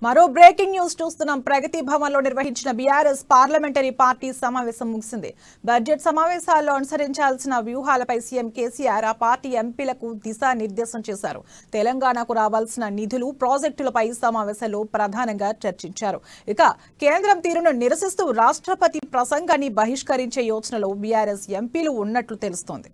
మరో breaking news చూస్తున్నాం ప్రగతి భవన్ లో నిర్వహించిన బీఆర్ఎస్ పార్లమెంటరీ పార్టీ సమావేశం ముగిసింది బడ్జెట్ సమావేశాల్లో అనుసరించాల్సిన వ్యూహాలపై సీఎం కేసీఆర్ ఆ పార్టీ ఎంపీలకు దిశానిర్దేశం చేశారు తెలంగాణకు రావాల్సిన నిధులు ప్రాజెక్టులపై సమావేశంలో ప్రధానంగా చర్చించారు ఇక కేంద్రం తీరును నిరసిస్తూ రాష్ట్రపతి ప్రసంగాన్ని బహిష్కరించే యోచనలో బీఆర్ఎస్ ఎంపీలు ఉన్నట్లు తెలుస్తోంది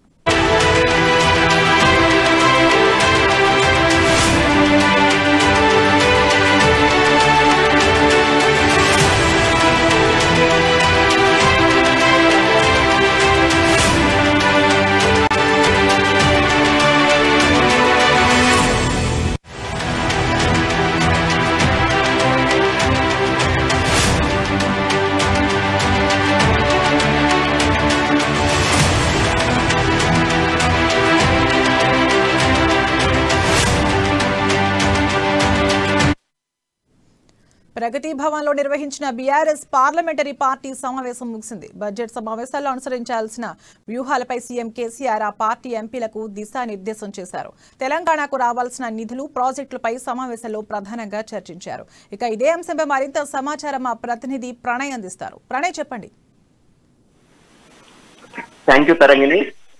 ప్రగతి భవన్ లో నిర్వహించిన బీఆర్ఎస్ పార్లమెంటరీ పార్టీ సమావేశం ముగిసింది బడ్జెట్ సమావేశాల్లో అనుసరించాల్సిన వ్యూహాలపై సీఎం కేసీఆర్ ఆ పార్టీ ఎంపీలకు దిశానిర్దేశం చేశారు తెలంగాణకు రావాల్సిన నిధులు ప్రాజెక్టులపై సమావేశంలో ప్రధానంగా చర్చించారు ఇక ఇదే అంశంపై మరింత సమాచారం మా ప్రతినిధి ప్రణయ్ అందిస్తారు ప్రణయ్ చెప్పండి థ్యాంక్ యూ తరంగిణి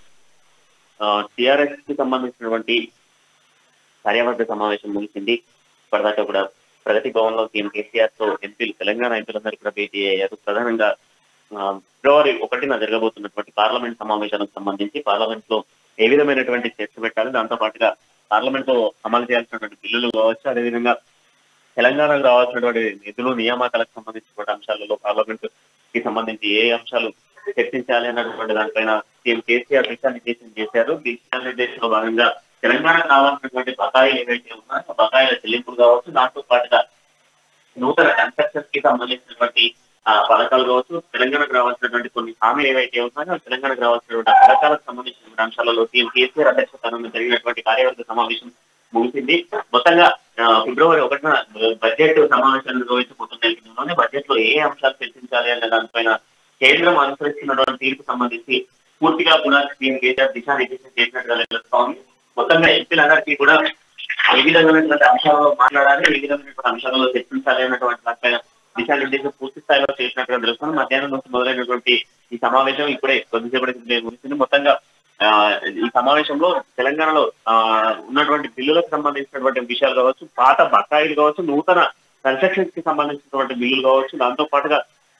టిఆర్ఎస్ కి సంబంధించినటువంటి కార్యవర్గ సమావేశం ముగిసింది ఇప్పటిదాకా కూడా ప్రగతి భవన్ లో సీఎం కేసీఆర్ తో ఎంపీలు తెలంగాణ ఎంపీలందరూ కూడా భేటీ అయ్యారు ప్రధానంగా ఆ, ఫిబ్రవరి ఒకటిన జరగబోతున్నటువంటి పార్లమెంట్ సమావేశాలకు సంబంధించి పార్లమెంట్ లో ఏ విధమైనటువంటి చర్చ పెట్టాలి దాంతో పాటుగా పార్లమెంట్ లో అమలు చేయాల్సినటువంటి బిల్లులు కావచ్చు అదేవిధంగా తెలంగాణకు రావాల్సినటువంటి నిధులు నియామకాలకు సంబంధించినటువంటి అంశాలలో పార్లమెంట్ కి సంబంధించి ఏ అంశాలు చర్చించాలి అన్నటువంటి దానిపైన సీఎం కేసీఆర్ దిశానిర్దేశం చేశారు దిశానిర్దేశంలో భాగంగా తెలంగాణకు రావాల్సినటువంటి బకాయిలు ఏవైతే ఉన్నాయో ఆ బకాయిల చెల్లింపులు కావచ్చు దాంతో పాటుగా నూతన కన్స్ట్రక్షన్ కి సంబంధించినటువంటి ఆ, పథకాలు కావచ్చు తెలంగాణకు రావాల్సినటువంటి కొన్ని హామీలు ఏవైతే ఉన్నాయో తెలంగాణకు రావాల్సినటువంటి ఆ పథకాలకు సంబంధించిన అంశాలలో సీఎం కేసీఆర్ అధ్యక్షతన జరిగినటువంటి కార్యవర్గ సమావేశం ముగిసింది మొత్తంగా ఆ, ఫిబ్రవరి ఒకటిన బడ్జెట్ సమావేశాలు నిర్వహించబోతున్న నేపథ్యంలోనే బడ్జెట్ లో ఏ అంశాలు చర్చించాలి అనే దానిపైన కేంద్రం అనుసరిస్తున్నటువంటి తీర్పు సంబంధించి పూర్తిగా కూడా సీఎం కేసీఆర్ దిశానిర్దేశం చేసినట్టుగా తెలుస్తోంది మొత్తంగా ఎంపీలందరికీ కూడా ఏ విధమైనటువంటి అంశాలలో మాట్లాడాలి ఏ విధమైనటువంటి అంశాలలో చర్చించాలి అన్నటువంటి దానిపైన దిశానిర్దేశం పూర్తి స్థాయిలో చేసినట్టుగా తెలుస్తుంది మధ్యాహ్నం నుంచి మొదలైనటువంటి ఈ సమావేశం ఇప్పుడే కొద్దిసేపటి క్రితం ముగిసింది మొత్తంగా ఆ, ఈ సమావేశంలో తెలంగాణలో ఆ, ఉన్నటువంటి బిల్లులకు సంబంధించినటువంటి విషయాలు కావచ్చు పాత బకాయిలు కావచ్చు నూతన కన్స్ట్రక్షన్ కి సంబంధించినటువంటి బిల్లులు కావచ్చు దాంతో పాటుగా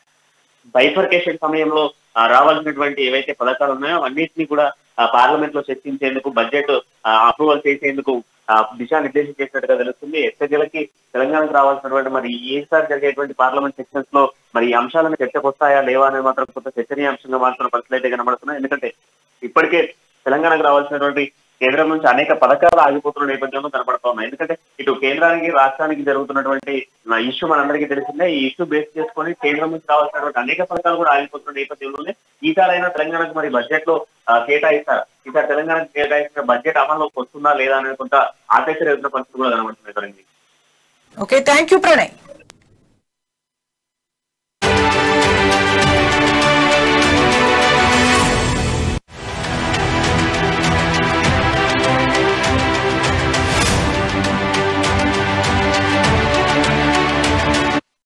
బైఫర్కేషన్ సమయంలో ఆ, రావాల్సినటువంటి ఏవైతే పథకాలు ఉన్నాయో అన్నింటినీ కూడా పార్లమెంట్ లో చర్చించేందుకు బడ్జెట్ అప్రూవల్ చేసేందుకు ఆ, దిశానిర్దేశం చేసినట్టుగా తెలుస్తుంది ఎస్ఎల్కి తెలంగాణకు రావాల్సినటువంటి మరి ఈసారి జరిగేటువంటి పార్లమెంట్ సెక్షన్స్ లో మరి ఈ అంశాలను చర్చకు వస్తాయా లేవా అనేది మాత్రం కొంత చర్చనీయాంశంగా మాత్రం పరిస్థితులు అయితే కనబడుతున్నాయి ఎందుకంటే ఇప్పటికే తెలంగాణకు రావాల్సినటువంటి కేంద్రం నుంచి అనేక పథకాలు ఆగిపోతున్న నేపథ్యంలో కనబడతా ఉన్నాయి ఎందుకంటే ఇటు కేంద్రానికి రాష్ట్రానికి జరుగుతున్నటువంటి ఇష్యూ మనందరికీ తెలిసిందే ఈ ఇష్యూ బేస్ చేసుకొని కేంద్రం నుంచి రావాల్సినటువంటి అనేక పథకాలు కూడా ఆగిపోతున్న నేపథ్యంలోనే ఈసారైనా తెలంగాణకు మరి బడ్జెట్ లో ఆ, కేటాయిస్తారా ఈసారి తెలంగాణకు కేటాయించిన బడ్జెట్ అమల్లోకి వస్తుందా లేదా అనేది కొంత ఆసక్తి రేపుతున్న పరిస్థితి కూడా కనబడుతుంది కదండి ఓకే థ్యాంక్ యూ ప్రణయ్